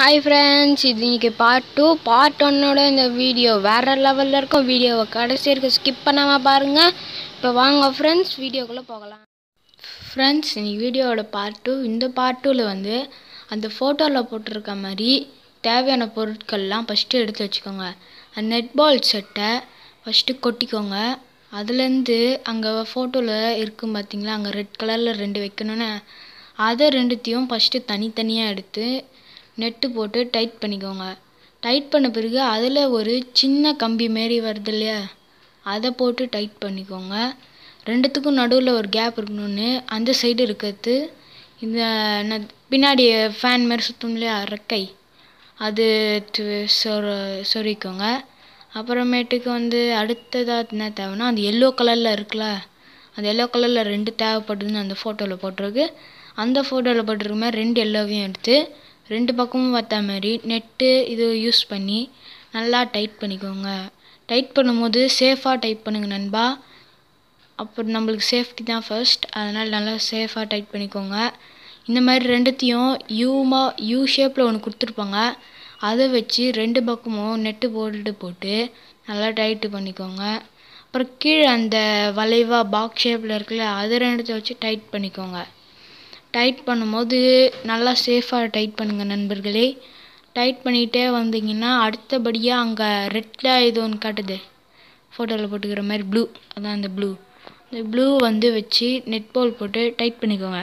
hi friends இது இன்னைக்கு part two part ஒன்னோட இந்த வீடியோ வேறு லெவலில் இருக்கும் வீடியோவை கடைசி வரைக்கும் ஸ்கிப் பண்ணாமல் பாருங்கள் இப்போ வாங்க ஃப்ரெண்ட்ஸ் வீடியோக்குள்ளே போகலாம் ஃப்ரெண்ட்ஸ் இன்னைக்கு வீடியோவோட பார்ட் டூ இந்த பார்ட் டூவில் வந்து அந்த ஃபோட்டோவில் போட்டிருக்க மாதிரி தேவையான பொருட்கள்லாம் ஃபஸ்ட்டு எடுத்து வச்சுக்கோங்க அந்த நெட் பால் செட்டை ஃபஸ்ட்டு கொட்டிக்கோங்க அதுலேருந்து அங்கே ஃபோட்டோவில் இருக்கும் பார்த்தீங்களா அங்கே ரெட் கலரில் ரெண்டு வைக்கணுன்னு அதை ரெண்டுத்தையும் ஃபஸ்ட்டு தனித்தனியாக எடுத்து நெட்டு போட்டு டைட் பண்ணிக்கோங்க டைட் பண்ண பிறகு அதில் ஒரு சின்ன கம்பி மாரி வருது இல்லையா அதை போட்டு டைட் பண்ணிக்கோங்க ரெண்டுத்துக்கும் நடுவில் ஒரு கேப் இருக்கணும்னு அந்த சைடு இருக்கிறது இந்த ந- பின்னாடி ஃபேன் மாதிரி சுற்றும் இல்லையா ரெக்கை அது து- சொர சொருகிக்கோங்க அப்புறமேட்டுக்கு வந்து அடுத்ததாக என்ன தேவைன்னா அந்த எல்லோ கலரில் இருக்குல்ல அந்த எல்லோ கலரில் ரெண்டு தேவைப்படுதுன்னு அந்த ஃபோட்டோவில் போட்டிருக்கு அந்த ஃபோட்டோவில் போட்டிருக்க மாதிரி ரெண்டு எல்லோவையும் எடுத்து ரெண்டு பக்கமும் பார்த்த மாதிரி நெட்டு இது யூஸ் பண்ணி நல்லா டைட் பண்ணிக்கோங்க டைட் பண்ணும்போது சேஃபாக டைட் பண்ணுங்க நண்பா அப்போ நம்மளுக்கு சேஃப்டி தான் ஃபர்ஸ்ட் அதனால் நல்லா சேஃபாக டைட் பண்ணிக்கோங்க இந்த மாதிரி ரெண்டுத்தையும் யூமா யூ ஷேப்பில் ஒன்று கொடுத்துருப்பாங்க அதை வச்சு ரெண்டு பக்கமும் நெட்டு போட்டுட்டு போட்டு நல்லா டைட்டு பண்ணிக்கோங்க அப்புறம் கீழே அந்த வளைவாக பாக்ஸ் ஷேப்பில் இருக்குல்ல அதை ரெண்டுத்தை வச்சு டைட் பண்ணிக்கோங்க டைட் பண்ணும்போது நல்லா சேஃபாக டைட் பண்ணுங்கள் நண்பர்களே டைட் பண்ணிகிட்டே வந்தீங்கன்னா அடுத்தபடியாக அங்கே ரெட்டில் இது ஒன்று காட்டுது ஃபோட்டோவில் போட்டுக்கிற மாதிரி ப்ளூ அதான் அந்த ப்ளூ இந்த ப்ளூ வந்து வச்சு நெட் பால் போட்டு டைட் பண்ணிக்கோங்க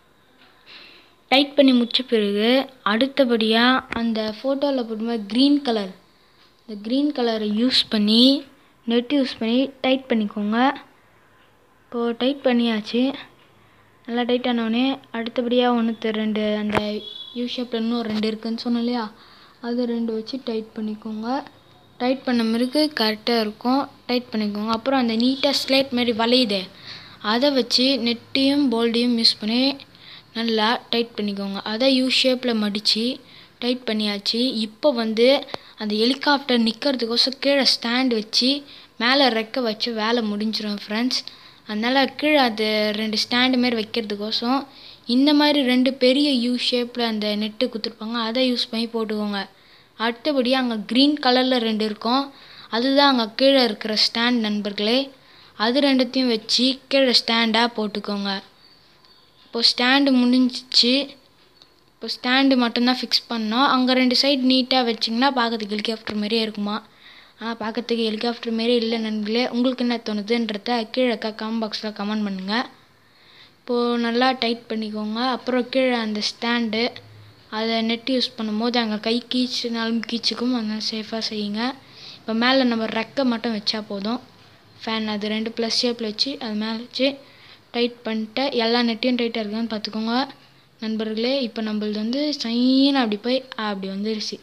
டைட் பண்ணி முடிச்ச பிறகு அடுத்தபடியாக அந்த ஃபோட்டோவில் போட்டும்போது க்ரீன் கலர் இந்த க்ரீன் கலரை யூஸ் பண்ணி நெட் யூஸ் பண்ணி டைட் பண்ணிக்கோங்க இப்போது டைட் பண்ணியாச்சு நல்லா டைட் ஆனவுடனே அடுத்தபடியாக ஒன்று ரெண்டு அந்த யூ ஷேப்பில் இன்னும் ரெண்டு இருக்குன்னு சொன்னேன் இல்லையா அது ரெண்டு வச்சு டைட் பண்ணிக்கோங்க டைட் பண்ண பிறகு கரெக்டாக இருக்கும் டைட் பண்ணிக்கோங்க அப்புறம் அந்த நீட்டாக ஸ்லேட் மாதிரி வளையுதே அதை வச்சு நெட்டையும் போல்டையும் யூஸ் பண்ணி நல்லா டைட் பண்ணிக்கோங்க அதை யூ ஷேப்பில் மடித்து டைட் பண்ணியாச்சு இப்போ வந்து அந்த ஹெலிகாப்டர் நிற்கிறதுக்கோசம் கீழே ஸ்டாண்ட் வச்சு மேலே ரெக்க வச்சு வேலை முடிஞ்சிடும் ஃப்ரெண்ட்ஸ் அதனால் கீழே அது ரெண்டு ஸ்டாண்டு மாரி வைக்கிறதுக்கோசம் இந்த மாதிரி ரெண்டு பெரிய யூ ஷேப்பில் அந்த நெட்டு கொடுத்துருப்பாங்க அதை யூஸ் பண்ணி போட்டுக்கோங்க அடுத்தபடி அங்கே க்ரீன் கலரில் ரெண்டு இருக்கும் அதுதான் அங்கே கீழே இருக்கிற ஸ்டாண்ட் நண்பர்களே அது ரெண்டுத்தையும் வச்சு கீழே ஸ்டாண்டாக போட்டுக்கோங்க இப்போ ஸ்டாண்டு முடிஞ்சிச்சு இப்போ ஸ்டாண்டு மட்டும்தான் ஃபிக்ஸ் பண்ணோம் அங்கே ரெண்டு சைடு நீட்டாக வச்சிங்கன்னா பார்க்கறதுக்கு ஹெலிகாப்டர் மாதிரியே இருக்குமா ஆனால் பார்க்கறதுக்கு ஹெலிகாப்டர் மாரி இல்லை நண்பர்களே உங்களுக்கு என்ன தோணுதுன்றத கீழே காமெண்ட் பாக்ஸில் கமெண்ட் பண்ணுங்கள் இப்போது நல்லா டைட் பண்ணிக்கோங்க அப்புறம் கீழே அந்த ஸ்டாண்டு அதை நெட் யூஸ் பண்ணும்போது அங்கே கை கீச்சுனாலும் கீச்சுக்கும் அதனால் சேஃபாக செய்யுங்க இப்போ மேலே நம்ம ரெக்கை மட்டும் வச்சா போதும் ஃபேன் அது ரெண்டு ப்ளஸ் ஷேப்பில் வச்சு அது மேலே வச்சு டைட் பண்ணிட்டு எல்லா நெட்டையும் டைட்டாக இருக்கான்னு பார்த்துக்கோங்க நண்பர்களே இப்போ நம்மளது வந்து சைன் அப்படி போய் அப்படி வந்துருச்சு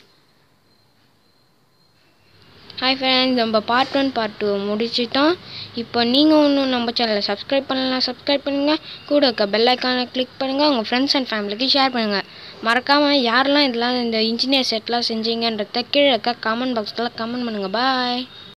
ஹாய் ஃப்ரெண்ட்ஸ் நம்ம பார்ட் ஒன் பார்ட் டூ முடிச்சிட்டோம் இப்போ நீங்கள் ஒன்றும் நம்ம சேனலை சப்ஸ்கிரைப் பண்ணலாம் சப்ஸ்கிரைப் பண்ணுங்கள் கூட இருக்க பெல் ஐக்கானை கிளிக் பண்ணுங்கள் உங்கள் ஃப்ரெண்ட்ஸ் அண்ட் ஃபேமிலிக்கு ஷேர் பண்ணுங்கள் மறக்காமல் யாரெல்லாம் இதெல்லாம் இந்த இன்ஜினியர் செட்லாம் செஞ்சீங்கன்றத கீழே இருக்க கமெண்ட் பாக்ஸில் கமெண்ட் பண்ணுங்கள் பாய்